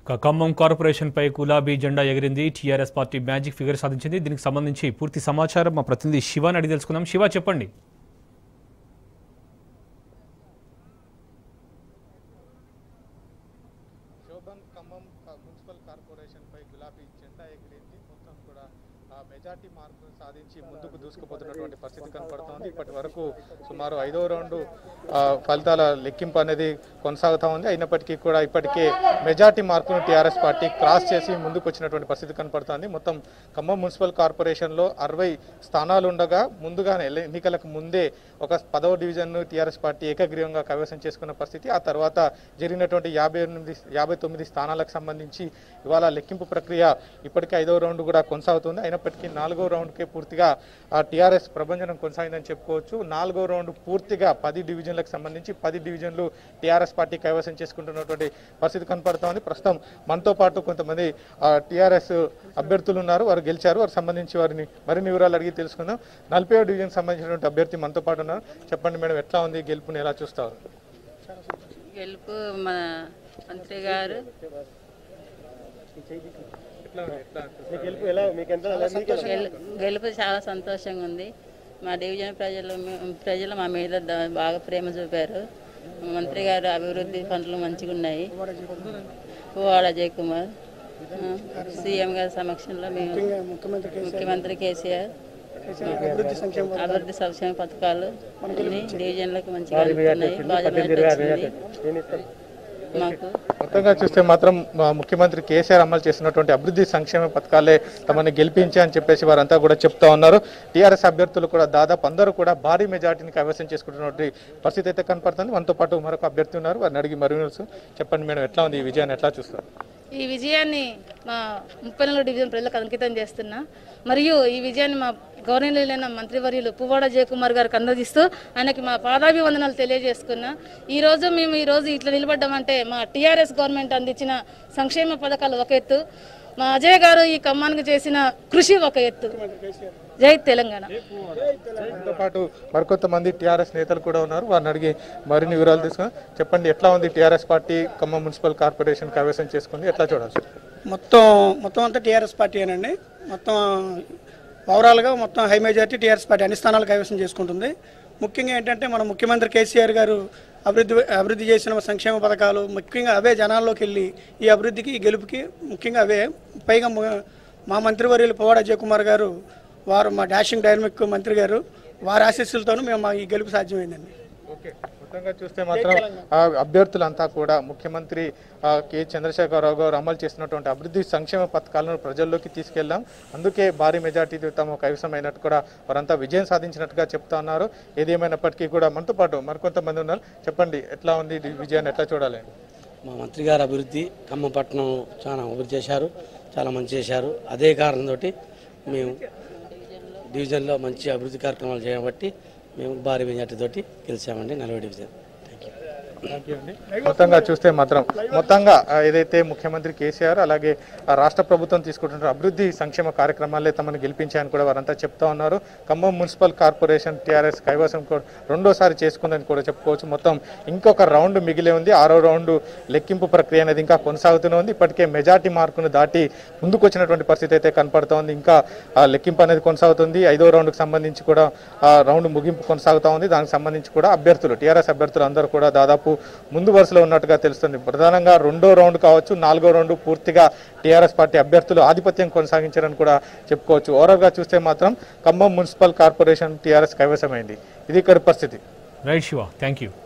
ఇక ఖమ్మం కార్పొరేషన్ పై గులాబీ జెండా ఎగిరింది టీఆర్ఎస్ పార్టీ మ్యాజిక్ ఫిగర్ సాధించింది దీనికి సంబంధించి పూర్తి సమాచారం మా ప్రతినిధి శివాని అడిగి తెలుసుకుందాం శివ చెప్పండి శోభన్ ఖమ్మం క- మున్సిపల్ కార్పొరేషన్ పై గులాబీ జెండా ఎగిరింది మొత్తం కూడా ఆ, మెజార్టీ మార్కులు సాధించి ముందుకు దూసుకుపోతున్నటువంటి పరిస్థితి కనపడుతోంది ఇప్పటి వరకు సుమారు ఐదో రౌండ్ ఆ, ఫలితాల లెక్కింపు అనేది కొనసాగుతూ ఉంది అయినప్పటికీ కూడా ఇప్పటికే మెజార్టీ మార్కును టీఆర్ఎస్ పార్టీ క్రాస్ చేసి ముందుకు వచ్చినటువంటి పరిస్థితి కనపడుతోంది మొత్తం ఖమ్మం మున్సిపల్ కార్పొరేషన్లో అరవై స్థానాలు ఉండగా ముందుగానే ఎల్ల- ఎన్నికలకు ముందే ఒక పదవ డివిజన్ను టీఆర్ఎస్ పార్టీ ఏకగ్రీవంగా కైవసం చేసుకున్న పరిస్థితి ఆ తర్వాత జరిగినటువంటి యాభై ఎనిమిది యాభై తొమ్మిది స్థానాలకు సంబంధించి ఇవాళ లెక్కింపు ప్రక్రియ ఇప్పటికే ఐదవ రౌండ్ కూడా కొనసాగుతుంది అయినప్పటికీ నాలుగో రౌండ్కే పూర్తిగా ఆ టీఆర్ఎస్ ప్రభంజనం కొనసాగిందని చెప్పుకోవచ్చు నాలుగో రౌండ్ పూర్తిగా పది డివిజన్లకు సంబంధించి పది డివిజన్లు టీఆర్ఎస్ పార్టీ కైవసం చేసుకుంటున్నటువంటి పరిస్థితి కనపడుతోంది ప్రస్తుతం మనతో పాటు కొంతమంది టీఆర్ఎస్ అభ్యర్థులు ఉన్నారు వారు గెలిచారు వారికి సంబంధించి వారిని మరిన్ని వివరాలు అడిగి తెలుసుకుందాం నలభై డివిజన్ సంబంధించినటువంటి అభ్యర్థి మనతో పాటు ఉన్నారు చెప్పండి మేడం ఎట్లా ఉంది గెలుపుని ఎలా చూస్తారు గెలుపు మన మంత్రి గారు గెలు- గెలుపు చాలా సంతోషంగా ఉంది మా డివిజన్ ప్రజలు మీ- ప్రజలు మా మీద ద- బాగా ప్రేమ చూపారు మంత్రి గారు అభివృద్ధి పనులు మంచిగా ఉన్నాయి పువ్వాడ అజయ్ కుమార్ ఆ, సీఎం గారి సమక్షంలో మేము ముఖ్యమంత్రి కేసీఆర్ అభివృద్ధి సంక్షేమ పథకాలు అన్ని డివిజన్లకు మంచిగా అందుతున్నాయి బాగా మెజారిటీ వచ్చింది మాకు మొత్తంగా చూస్తే మాత్రం మా ముఖ్యమంత్రి కేసీఆర్ అమలు చేసినటువంటి అభివృద్ధి సంక్షేమ పథకాలే తమని గెలిపించి అని చెప్పేసి వారంతా కూడా చెప్తా ఉన్నారు టీఆర్ఎస్ అభ్యర్థులు కూడా దాదాపు అందరూ కూడా భారీ మెజార్టీని కైవసం చేసుకుంటున్నటువంటి పరిస్థితి అయితే కనపడుతుంది మనతో పాటు మరొక అభ్యర్థి ఉన్నారు వారిని అడిగి మరి చెప్పండి మేడం ఎట్లా ఉంది ఈ విజయాన్ని ఎట్లా చూస్తారు ఈ విజయాన్ని మా ముప్పై నాలుగు డివిజన్ ప్రజలకు అంకితం చేస్తున్నా మరియు ఈ విజయాన్ని మా గవర్నర్లైన మంత్రివర్యులు పువ్వాడ జయకుమార్ గారికి అందజేస్తూ ఆయనకి మా పాదాభివందనాలు తెలియజేసుకున్నా ఈ రోజు మేము ఈ రోజు ఇట్లా నిలబడ్డామంటే మా టీఆర్ఎస్ గవర్నమెంట్ అందించిన సంక్షేమ పథకాలు ఒక ఎత్తు మా అజయ్ గారు ఈ ఖమ్మానికి చేసిన కృషి ఒక ఎత్తు జై తెలంగాణ దాంతో పాటు మరికొంతమంది టీఆర్ఎస్ నేతలు కూడా ఉన్నారు వారిని అడిగి మరిన్ని వివరాలు తీసుకుని చెప్పండి ఎట్లా ఉంది TRS party Khammam municipal corporation కైవసం చేసుకుంది ఎట్లా చూడాలి మొత్తం మొత్తం అంతా టీఆర్ఎస్ పార్టీయేనండి మొత్తం ఓవరాల్గా మొత్తం హై మెజార్టీ టీఆర్ఎస్ పార్టీ అన్ని స్థానాలు కైవసం చేసుకుంటుంది ముఖ్యంగా ఏంటంటే మన ముఖ్యమంత్రి కేసీఆర్ గారు అభివృద్ధి అభివృద్ధి చేసిన సంక్షేమ పథకాలు ముఖ్యంగా అవే జనాల్లోకి వెళ్ళి ఈ అభివృద్ధికి ఈ గెలుపుకి ముఖ్యంగా అవే పైగా ము- మా మంత్రివర్యులు పువ్వాడ అజయ్ కుమార్ గారు వారు మా డాషింగ్ డైనమిక్ మంత్రి గారు వారి ఆశీస్సులతోనూ మేము మా ఈ గెలుపు సాధ్యమైందండి ఓకే మొత్తంగా చూస్తే మాత్రం ఆ అభ్యర్థులంతా కూడా ముఖ్యమంత్రి ఆ, కె చంద్రశేఖరరావు గారు అమలు చేసినటువంటి అభివృద్ధి సంక్షేమ పథకాలను ప్రజల్లోకి తీసుకెళ్లాం అందుకే భారీ మెజార్టీతో తమ కైవసమైనట్టు కూడా వారంతా విజయం సాధించినట్టుగా చెప్తా ఉన్నారు ఏదేమైనప్పటికీ కూడా మనతో పాటు మరికొంతమంది ఉన్నారు చెప్పండి ఎట్లా ఉంది ఈ విజయాన్ని ఎట్లా చూడాలి మా మంత్రి గారు అభివృద్ధి ఖమ్మంపట్నం చాలా అభివృద్ధి చేశారు చాలా మంచి చేశారు అదే కారణంతో మేము డివిజన్లో మంచి అభివృద్ధి కార్యక్రమాలు చేయబట్టి మేము భారీ మెజార్టీతోటి గెలిచామండి నలభై డివిజన్ థ్యాంక్ యూ మొత్తంగా చూస్తే మాత్రం మొత్తంగా ఆ, ఏదైతే ముఖ్యమంత్రి కేసీఆర్ అలాగే ఆ రాష్ట్ర ప్రభుత్వం తీసుకుంటున్న అభివృద్ధి సంక్షేమ కార్యక్రమాలే తమను గెలిపించాయని కూడా వారంతా చెప్తా ఉన్నారు ఖమ్మం మున్సిపల్ కార్పొరేషన్ టీఆర్ఎస్ కైవసం కూడా రెండోసారి చేసుకుందని కూడా చెప్పుకోవచ్చు మొత్తం ఇంకొక రౌండ్ మిగిలే ఉంది ఆరో రౌండ్ లెక్కింపు ప్రక్రియ అనేది ఇంకా కొనసాగుతూనే ఉంది ఇప్పటికే మెజార్టీ మార్కును దాటి ముందుకు వచ్చినటువంటి పరిస్థితి అయితే కనపడుతోంది ఇంకా ఆ లెక్కింపు అనేది కొనసాగుతుంది ఐదో రౌండ్కి సంబంధించి కూడా ఆ రౌండ్ ముగింపు కొనసాగుతూ ఉంది దానికి సంబంధించి కూడా అభ్యర్థులు టీఆర్ఎస్ అభ్యర్థులు అందరూ కూడా దాదాపు ముందు వరుసలో ఉన్నట్టుగా తెలుస్తుంది ప్రధానంగా రెండో రౌండ్ కావచ్చు నాలుగో రౌండ్ పూర్తిగా టీఆర్ఎస్ పార్టీ అభ్యర్థులు ఆధిపత్యం కొనసాగించారని కూడా చెప్పుకోవచ్చు ఓవరాల్గా చూస్తే మాత్రం ఖమ్మం మున్సిపల్ కార్పొరేషన్ టీఆర్ఎస్ కైవసమైంది ఇది ఇక్కడ పరిస్థితి రైట్ శివ థ్యాంక్ యూ